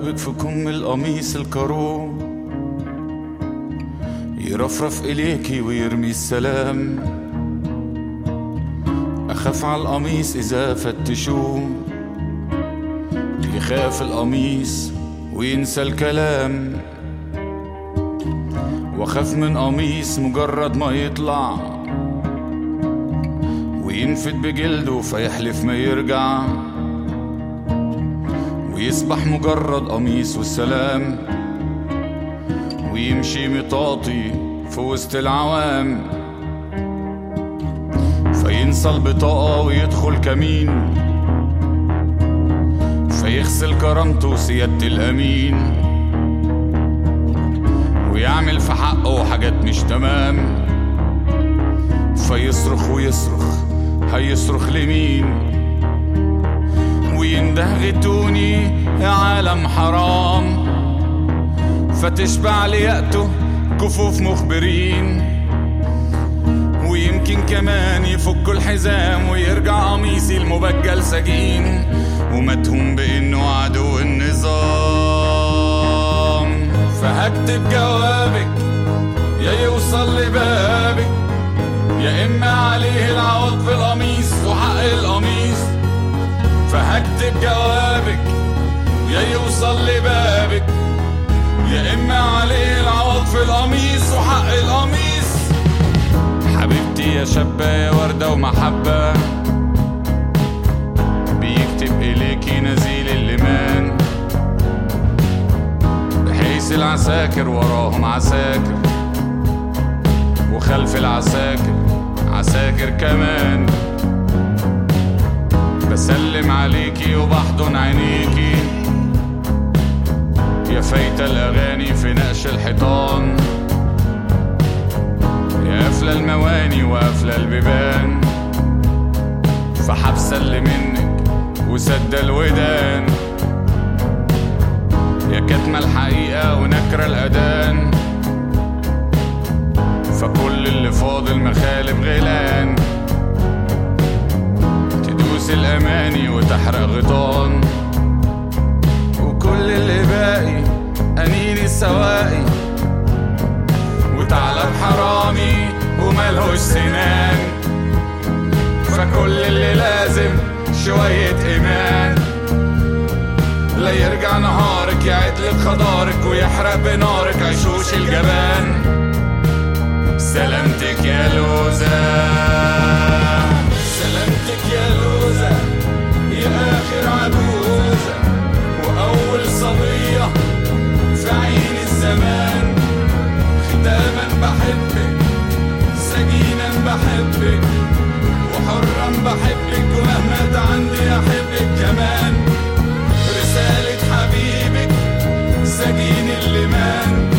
جوابك في كم القميص الكروم يرفرف إليكي ويرمي السلام أخاف على القميص إذا فتشوه يخاف القميص وينسى الكلام واخاف من قميص مجرد ما يطلع وينفد بجلده فيحلف ما يرجع ويصبح مجرد قميص والسلام ويمشي مطاطي في وسط العوام فينسى البطاقة ويدخل كمين فيغسل كرامته سيادة الأمين ويعمل في حقه حاجات مش تمام فيصرخ ويصرخ هيصرخ لمين وينده غتوني يا عالم حرام فتشبع ليأته كفوف مخبرين ويمكن كمان يفكوا الحزام ويرجع قميصي المبجل سجين ومتهم بانه عدو النظام فهكتب جوابك يا يوصل لبابك يا اما عليه العوض في القميص وحق القميص فهكتب جوابك يا يوصل لبابك يا اما عليه العوض في القميص وحق القميص حبيبتي يا شابة يا وردة ومحبة بيكتب إليكي نزيل الليمان بحيث العساكر وراهم عساكر وخلف العساكر عساكر كمان بسلم عليكي وبحضن عينيكي يا فايتة الأغاني في نقش الحيطان يا قافلة المواني وقافلة البيبان فحبسة اللي منك وسد الودان يا كتمة الحقيقة ونكرة الأذان فكل اللي فاضل مخالب غيلان تدوس الأماني وتحرق غيطان وكل اللي باقي أنين السواقي وثعلب حرامي وملهوش سنان فكل اللي لازم شوية إيمان لا يرجع نهارك يعيد لك خضارك ويحرق بنارك عشوش الجبان سلامتك يا لوزة سلامتك يا لوزة يا آخر عجوزة وأول صبية في عين الزمان ختاما بحبك سجينا بحبك وحرا بحبك ومهما عندي أحبك كمان رسالة حبيبك سجين الليمان